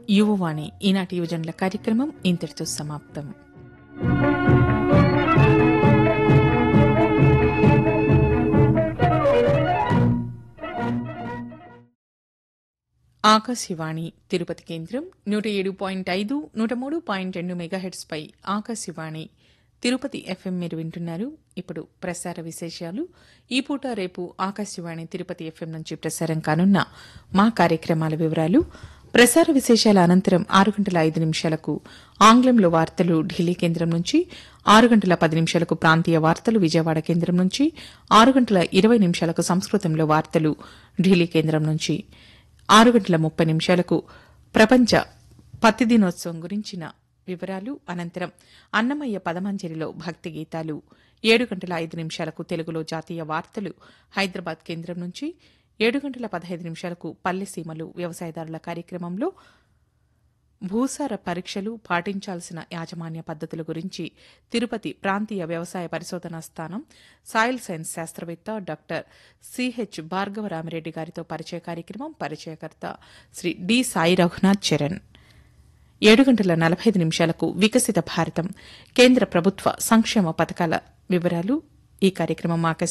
యువవాణి ఈనాటి యువజనుల కార్యక్రమం ఇంతటితో సమాప్తం ఆకాశవాణి తిరుపతి కేంద్రం నూట ఏడు పాయింట్ ఐదు నూట మూడు పాయింట్ రెండు మెగాహెట్స్ పై ఆకాశవాణి తిరుపతి ఎఫ్ఎం మీరు వింటున్నారు ఇప్పుడు ప్రసార విశేషాలు ఈ పూట రేపు ఆకాశవాణి తిరుపతి ఎఫ్ఎం నుంచి ప్రసారం కానున్న మా కార్యక్రమాల వివరాలు ప్రసార విశేషాల అనంతరం ఆరు గంటల ఐదు నిమిషాలకు ఆంగ్లంలో వార్తలు ఢిల్లీ కేంద్రం నుంచి ఆరు గంటల పది నిమిషాలకు ప్రాంతీయ వార్తలు విజయవాడ కేంద్రం నుంచి ఆరు గంటల ఇరవై నిమిషాలకు సంస్కృతంలో వార్తలు ఢిల్లీ కేంద్రం నుంచి ఆరు గంటల ముప్పై నిమిషాలకు ప్రపంచ పత్తి దినోత్సవం గురించిన వివరాలు అనంతరం అన్నమయ్య పదమంజరిలో భక్తి గీతాలు ఏడు గంటల ఐదు నిమిషాలకు తెలుగులో జాతీయ వార్తలు హైదరాబాద్ కేంద్రం నుంచి ఏడు గంటల పదహైదు నిమిషాలకు పల్లెసీమలు వ్యవసాయదారుల కార్యక్రమంలో భూసార పరీక్షలు పాటించాల్సిన యాజమాన్య పద్ధతుల గురించి తిరుపతి ప్రాంతీయ వ్యవసాయ పరిశోధనా స్థానం సాయిల్ సైన్స్ శాస్త్రవేత్త డాక్టర్ సిహెచ్ భార్గవరామిరెడ్డి గారితో పరిచయ కార్యక్రమం పరిచయకర్త శ్రీ డి సాయి రఘునాథ్ చరణ్ ఏడు గంటల నలభై ఐదు నిమిషాలకు వికసిత భారతం కేంద్ర ప్రభుత్వ సంక్షేమ పథకాల వివరాలు ఈ కార్యక్రమం ఆకాశ